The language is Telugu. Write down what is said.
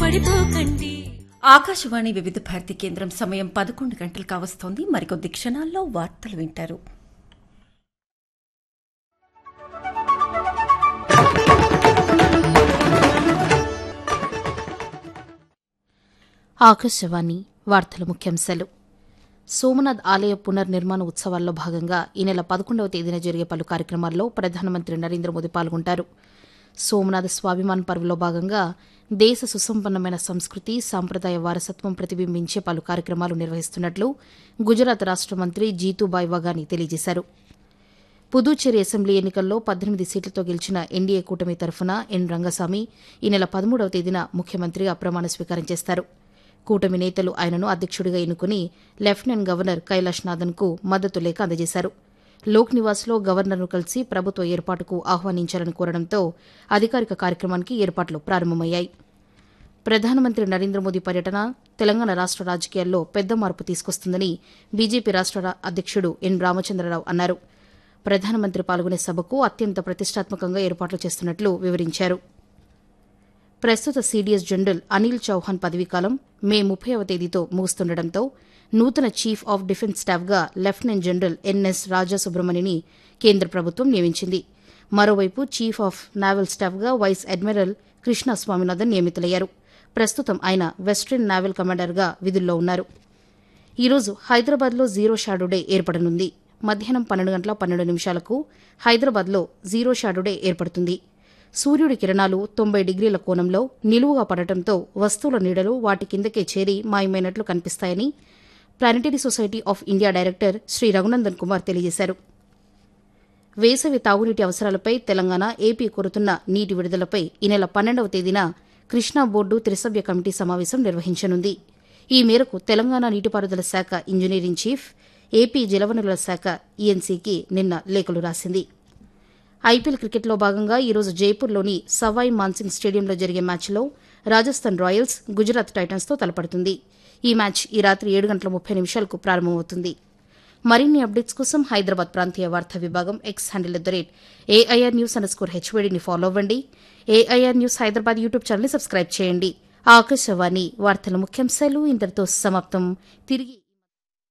పడిపోకండి ఆకాశవాణి వివిధ భారతి కేంద్రం సమయం పదకొండు గంటలు కావస్తోంది మరికొద్ది క్షణాల్లో వార్తలు వింటారు ఆకాశవాణి వార్తల ముఖ్యాంశాలు సోమనాథ్ ఆలయ పునర్నిర్మాణ ఉత్సవాల్లో భాగంగా ఈ నెల పదకొండవ తేదీన జరిగే పలు కార్యక్రమాల్లో ప్రధానమంత్రి నరేంద్ర మోదీ పాల్గొంటారు సోమనాథ స్వాభిమాన్ పర్వలో భాగంగా దేశ సుసంపన్నమైన సంస్కృతి సాంప్రదాయ వారసత్వం ప్రతిబింబించే పలు కార్యక్రమాలు నిర్వహిస్తున్నట్లు గుజరాత్ రాష్ట మంత్రి జీతూబాయ్ వగాని తెలియజేశారు పుదుచ్చేరి అసెంబ్లీ ఎన్నికల్లో పద్దెనిమిది సీట్లతో గెలిచిన ఎన్డీఏ కూటమి తరఫున ఎన్ రంగస్వామి ఈ నెల పదమూడవ తేదీన ముఖ్యమంత్రిగా ప్రమాణ స్వీకారం చేస్తారు కూటమి నేతలు ఆయనను అధ్యక్షుడిగా ఎన్నుకుని లెఫ్టినెంట్ గవర్నర్ కైలాష్ నాథన్కు మద్దతు లేఖ అందజేశారు లోక్ నివాస్లో గవర్నర్ను కలిసి ప్రభుత్వ ఏర్పాటుకు ఆహ్వానించాలని కోరడంతో అధికారిక కార్యక్రమానికి ఏర్పాట్లు ప్రారంభమయ్యాయి ప్రధానమంత్రి నరేంద్ర మోదీ పర్యటన తెలంగాణ రాష్ట రాజకీయాల్లో పెద్ద మార్పు తీసుకొస్తుందని బీజేపీ రాష్ట రా- అధ్యక్షుడు ఎన్ రామచంద్రరావు అన్నారు ప్రధానమంత్రి పాల్గొనే సభకు అత్యంత ప్రతిష్టాత్మకంగా ఏర్పాట్లు చేస్తున్నట్లు వివరించారు ప్రస్తుత సీడీఎస్ జనరల్ అనిల్ చౌహాన్ పదవీకాలం మే ముప్పైవ తేదీతో ముగుస్తుండటంతో నూతన చీఫ్ ఆఫ్ డిఫెన్స్ స్టాఫ్గా లెఫ్టినెంట్ జనరల్ ఎన్ఎస్ రాజా సుబ్రహ్మణ్యని కేంద్ర ప్రభుత్వం నియమించింది మరోవైపు చీఫ్ ఆఫ్ నావల్ స్టాఫ్గా వైస్ అడ్మిరల్ కృష్ణ స్వామినాథన్ నియమితులయ్యారు ప్రస్తుతం ఆయన వెస్టర్న్ నావల్ కమాండర్గా విధుల్లో ఉన్నారు ఈరోజు హైదరాబాద్లో జీరో షాడో డే ఏర్పడనుంది మధ్యాహ్నం పన్నెండు గంటల పన్నెండు నిమిషాలకు హైదరాబాద్లో జీరో షాడో డే ఏర్పడుతుంది సూర్యుడి కిరణాలు తొంభై డిగ్రీల కోణంలో నిలువుగా పడటంతో వస్తువుల నీడలు వాటి కిందకే చేరి మాయమైనట్లు కనిపిస్తాయని planetary society of India director Shri Raghunandan Kumar తెలియజేశారు వేసవి తాగునీటి అవసరాలపై తెలంగాణ ఏపీ కోరుతున్న నీటి విడుదలపై ఈ నెల పన్నెండవ తేదీన కృష్ణా బోర్డు త్రిసభ్య కమిటీ సమావేశం నిర్వహించనుంది ఈ మేరకు తెలంగాణ నీటిపారుదల శాఖ ఇంజనీరింగ్ చీఫ్ ఏపీ జలవనరుల శాఖ ఈఎన్సీకి నిన్న లేఖలు రాసింది ఐపీఎల్ క్రికెట్లో భాగంగా ఈరోజు జైపూర్లోని సవాయ్ మాన్సింగ్ స్టేడియంలో జరిగే మ్యాచ్లో రాజస్థాన్ రాయల్స్ గుజరాత్ టైటన్స్తో తలపడుతుంది ఈ మ్యాచ్ ఈ రాత్రి ఏడు గంటల ముప్పై నిమిషాలకు ప్రారంభమవుతుంది మరిన్ని అప్డేట్స్ కోసం హైదరాబాద్ ప్రాంతీయ వార్తా విభాగం X handle at the rate A I R news underscore స్కోర్ హెచ్వేడిని ఫాలో అవ్వండి ఏఐఆర్ న్యూస్ హైదరాబాద్ యూట్యూబ్ ఛానల్ని సబ్స్క్రైబ్ చేయండి ఆకాశవాణి వార్తల ముఖ్యాంశాలు ఇంతటితో సమాప్తం తిరిగి